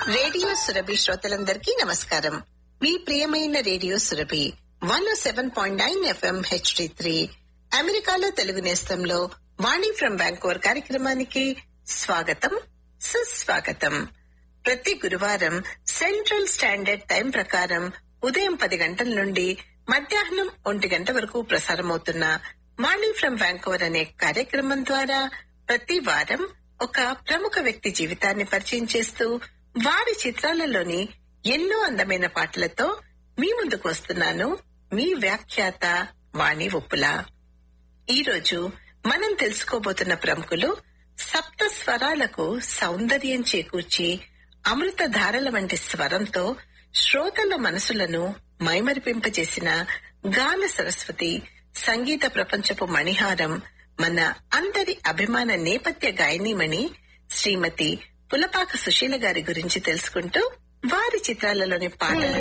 radio Surabhi శ్రోతలందరికీ నమస్కారం మీ ప్రియమైన radio Surabhi one seven point nine FM HD three అమెరికాలో తెలుగు నేస్తంలో వాణి ఫ్రం బ్యాంకోర్ కార్యక్రమానికి స్వాగతం సుస్వాగతం ప్రతి గురువారం సెంట్రల్ స్టాండర్డ్ టైం ప్రకారం ఉదయం పది గంటల నుండి మధ్యాహ్నం ఒంటి గంట వరకు ప్రసారమవుతున్న వాణి ఫ్రం వ్యాంకోవర్ అనే కార్యక్రమం ద్వారా ప్రతి వారం ఒక ప్రముఖ వ్యక్తి జీవితాన్ని పరిచయం చేస్తూ వారి చిత్రాలలోని ఎన్నో అందమైన పాటలతో మీ ముందుకు వస్తున్నాను మీ వ్యాఖ్యాత వాణి ఉప్పుల ఈ రోజు మనం తెలుసుకోబోతున్న ప్రముఖులు సప్త స్వరాలకు సౌందర్యం చేకూర్చి అమృత ధారల వంటి స్వరంతో శ్రోతల మనసులను మైమరిపింపజేసిన గాన సరస్వతి సంగీత ప్రపంచపు మణిహారం మన అందరి అభిమాన నేపథ్య గాయనీమణి శ్రీమతి పులపాక సుశీల గారి గురించి తెలుసుకుంటూ వారి చిత్రాలలోని పాటలు